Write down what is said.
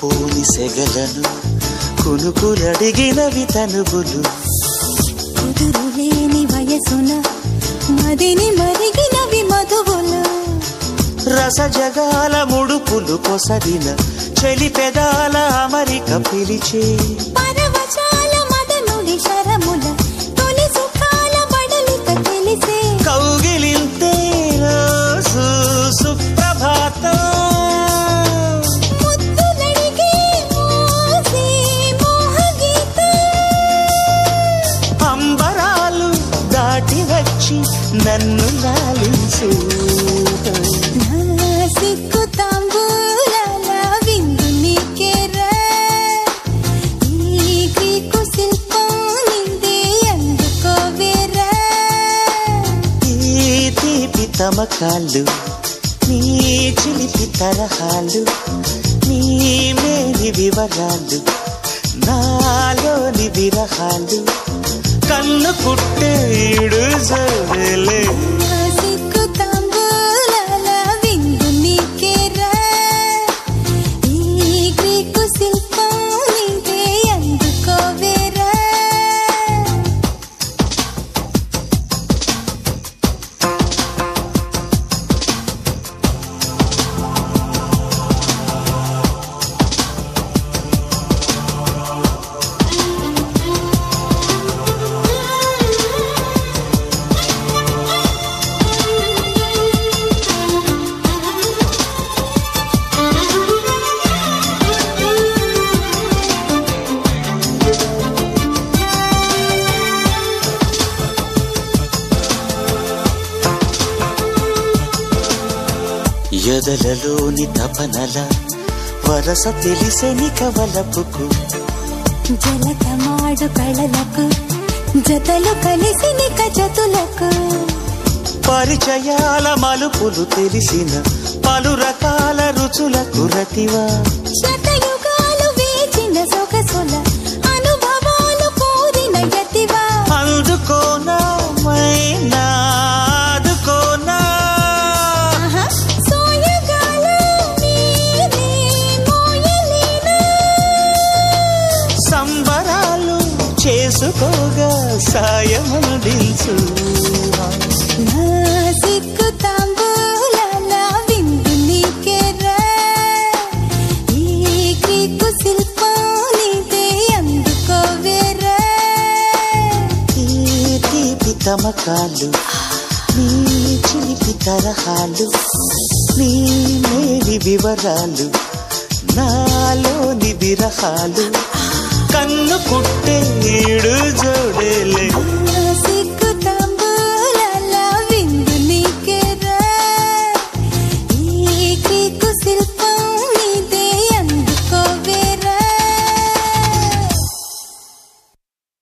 లేనిపోని సెగలను కునుకులడిగినవి తనుబులు కుదురు లేని వయసున మదిని మరిగినవి మధువులు రసజగాల ముడుపులు కొసరిన చెలి పెదాల అమరిక పిలిచే పరవశాల మదనుడి శరముల తొలి సుఖాల బడలిక తెలిసే కౌగిలింతే రోజు సుప్రభాతం ముద్దులడిగే మోసే మోహగీతం అంబరాలు దాటి వచ్చి నన్ను లాలించు నా సిగ్గు తాంబూలాల విందు నీకేరా ఈ గ్రీకు శిల్పం నిందే అందుకోవేరా ఈ తీపి తమకాలు నీ చిలిపి తరహాలు నీ మేలి వివరాలు నాలోని విరహాలు కన్ను పుట్టేడు జోలే నా సిగ్గు తాంబూలాల విందు నీకేరా ఈ గ్రీకు శిల్పం నిందే అందుకోవేరా ఎదలలోని తపనల వరస తెలిసెని కవలపుకు జలకమాడు కళలకు జతలు కలిసి నిక జతులకు పరిచయాల మలుపులు తెలిసిన పలు రకాల రుచులకు రతివా శతయుగాలు వేచిన సొగసుల అనుభవాలు కోరిన యతివా అందుకోనా మైనా ఆదుకోనా ఆహా, సోయగాలు నీనే మోయలేనా సంబరాలు చేసుకోగా సాయమందించు నా సిగ్గు తాంబూలాల విందు నీకేరా ఈ గ్రీకు శిల్పం నీదే అందుకోవేరా ఈ తీపి తమకాలు నీ చిలిపి తరహాలు నీ మేలి వివరాలు నాలోని విరహాలు కన్ను కుట్టే ఈడు జోడేలే